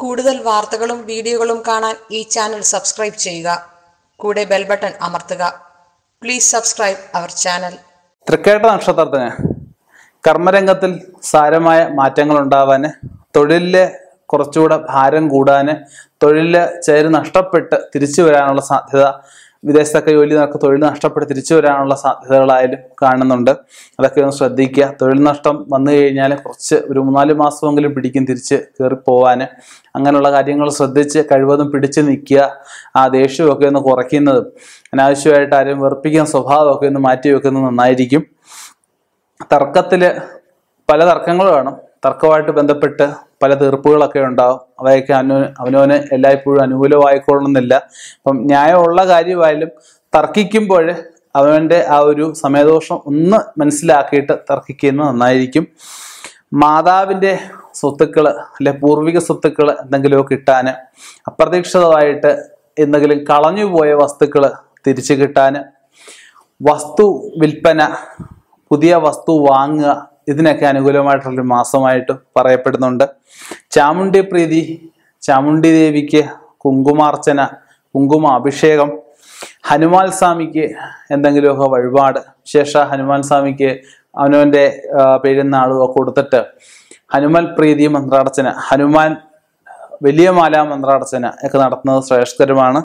കൂടുതൽ വാർത്തകളും വീഡിയോകളും കാണാൻ ഈ ചാനൽ സബ്സ്ക്രൈബ് ചെയ്യുക കൂടെ ബെൽ ബട്ടൺ അമർത്തുക പ്ലീസ് സബ്സ്ക്രൈബ് അവർ ചാനൽ തൃക്കേട്ട നക്ഷത്രത്തിന് കർമ്മരംഗത്തിൽ സാരമായ മാറ്റങ്ങൾ ഉണ്ടാവാന് തൊഴിലില് കുറച്ചുകൂടെ ഭാരം കൂടാന് തൊഴിലില് ചേര് നഷ്ടപ്പെട്ട് തിരിച്ചു വരാനുള്ള സാധ്യത വിദേശത്തൊക്കെ ജോലി നടക്ക തൊഴിൽ നഷ്ടപ്പെട്ട് തിരിച്ചു വരാനുള്ള സാധ്യതകളായാലും കാണുന്നുണ്ട് അതൊക്കെ ഒന്ന് ശ്രദ്ധിക്കുക തൊഴിൽ നഷ്ടം വന്നു കഴിഞ്ഞാൽ കുറച്ച് ഒരു മൂന്നാല് മാസമെങ്കിലും പിടിക്കും തിരിച്ച് കയറി പോവാന് അങ്ങനെയുള്ള കാര്യങ്ങൾ ശ്രദ്ധിച്ച് കഴിവതും പിടിച്ചു നിൽക്കുക ആ ദേഷ്യമൊക്കെ ഒന്ന് കുറയ്ക്കുന്നതും അനാവശ്യമായിട്ട് ആരും വെറുപ്പിക്കുന്ന സ്വഭാവമൊക്കെ ഒന്ന് മാറ്റി വെക്കുന്നത് നന്നായിരിക്കും തർക്കത്തില് പല തർക്കങ്ങളും കാണും തർക്കമായിട്ട് ബന്ധപ്പെട്ട് പല തീർപ്പുകളൊക്കെ ഉണ്ടാവും അവയൊക്കെ അനു അവനവന് എല്ലായ്പ്പോഴും അനുകൂലമായിക്കൊള്ളുന്നില്ല അപ്പം ന്യായമുള്ള കാര്യമായാലും തർക്കിക്കുമ്പോൾ അവൻ്റെ ആ ഒരു സമയദോഷം ഒന്ന് മനസ്സിലാക്കിയിട്ട് തർക്കിക്കുന്നത് നന്നായിരിക്കും മാതാവിൻ്റെ സ്വത്തുക്കൾ അല്ലെ പൂർവിക സ്വത്തുക്കൾ എന്തെങ്കിലുമൊക്കെ കിട്ടാൻ അപ്രതീക്ഷിതമായിട്ട് എന്തെങ്കിലും കളഞ്ഞുപോയ വസ്തുക്കൾ തിരിച്ചു കിട്ടാൻ വസ്തു വിൽപ്പന പുതിയ വസ്തു വാങ്ങുക ഇതിനൊക്കെ അനുകൂലമായിട്ടുള്ളൊരു മാസമായിട്ട് പറയപ്പെടുന്നുണ്ട് ചാമുണ്ഡി പ്രീതി ചാമുണ്ഡി ദേവിക്ക് കുങ്കുമാർച്ചന കുങ്കുമ അഭിഷേകം ഹനുമാൻ സ്വാമിക്ക് എന്തെങ്കിലുമൊക്കെ വഴിപാട് ശേഷ ഹനുമാൻ സ്വാമിക്ക് അവനവൻ്റെ പെരുന്നാളും ഒക്കെ കൊടുത്തിട്ട് ഹനുമാൻ പ്രീതി മന്ത്രാർച്ചന ഹനുമാൻ വലിയ മാല മന്ത്രാർച്ചന ഒക്കെ നടത്തുന്നത് ശ്രേഷ്ഠകരമാണ്